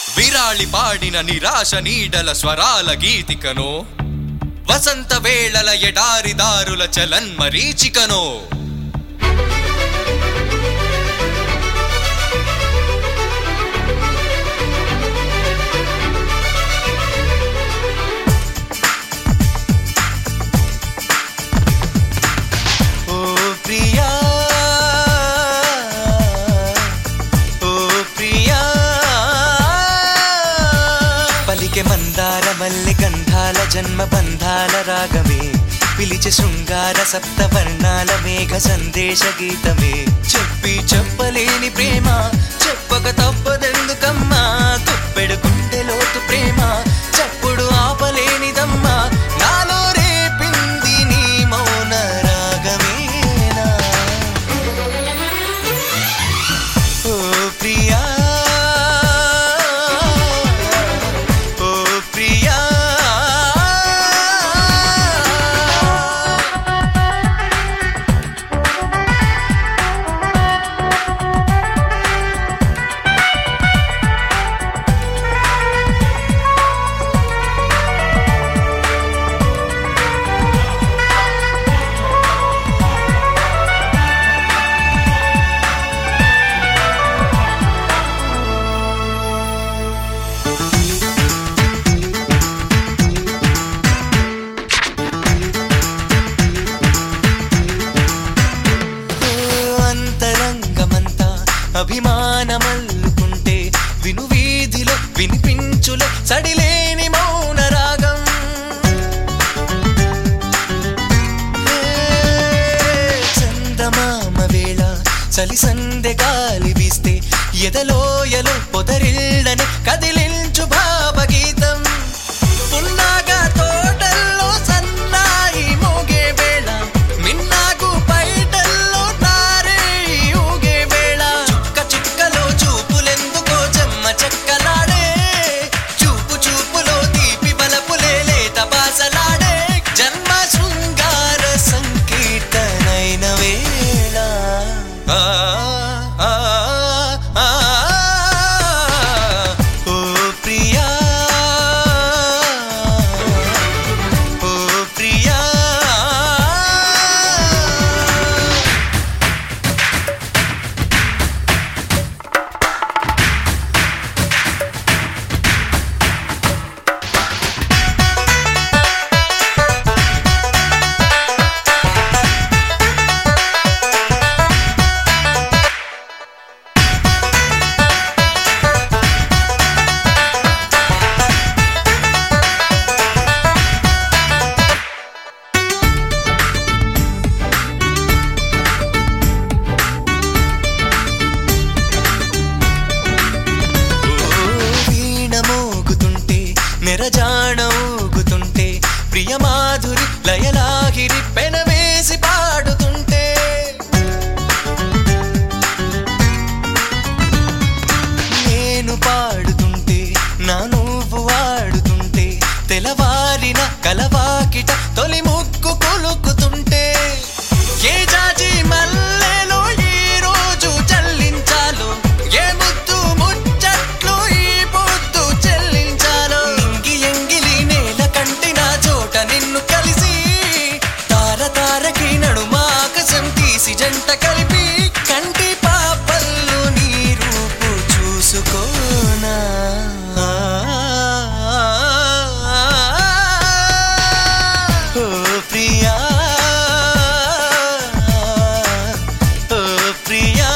విరాళి పాడిన నిరాశ నీడల స్వరాల గీతికనో వసంత వేళల ఎడారిదారుల చలన్మరీచికనో ఓ ప్రియా ఓ ప్రియా పలికె మందార మల్లె గంధాల జన్మ బంధాల రాగమే పిలిచె శృంగార సప్త వర్ణాల మేఘ సందేశ గీతమే చెప్పి చెప్పలేని ప్రేమ చెప్పక తప్పదెందుకమ్మా తుప్పెడు గుండెలోతు ప్రేమ చప్పుడు ఆపలేనిదమ్మా నాలో రేపింది నీ మౌన రాగమేనా ఓ ప్రియా ఓ ప్రియా అంతరంగమంతా అభిమానమల్లుకుంటే విను వీధిలో వినిపించులే సడిలేని మౌన రాగం చందమామ వేళ చలి సందె గాలి వీస్తే ఎదలోయలో పొదరిళ్ళని కదిలించు భావగీతం పున్నాగా తోటల్లో సన్నాయి మోగే వేళ మిన్నాగు పైటల్లో తారే ఊగే వేళ చుక్క చుక్కలో చూపులెందుకో చెమ్మ చెక్కలాడే చూపు చూపులో తీపి బలపులే లేత బాసలాడే జన్మ శృంగార సంకీర్తనైన వేళ ఆ, ఆ, ఆ, ఓ ప్రియా ఓ ప్రియా వీణ మోగుతుంటే నెరజాణ ఊగుతుంటే ప్రియమాధురి లయలాగిరి పెనవేసి పాడుతుంటే నేను పాడుతుంటే నా నువ్వు ఆడుతుంటే తెలవారిన కలవాకిట తొలి ముక్కు కొలుకుతుంటే ఏ జాజి మల్లెలో ఈ రోజు చల్లించాలో ఏ ముద్దు ముచ్చట్లు ఈ పొద్దు చెల్లించాలో నింగి ఎంగిలి నేల కంటిన చోట నిన్ను కలిసి తార తారకి నడుమ ఆకాశం తీసి జంట కలిపి కంటి పాపల్లు నీ రూపు చూసుకోనా ఓ ప్రియా ఓ ప్రియా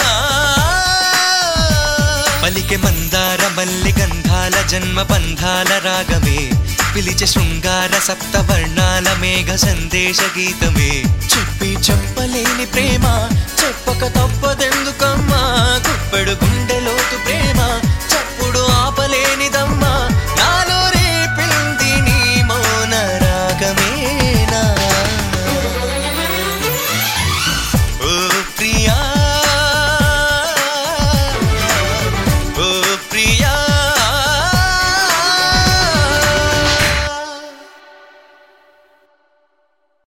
పలికె మందార మల్లి గంధాల జన్మ బంధాల రాగమే పిలిచె శృంగార సప్త వర్ణాల మేఘ సందేశ గీతమే చెప్పి చెప్పలేని ప్రేమ చెప్పక తప్పదే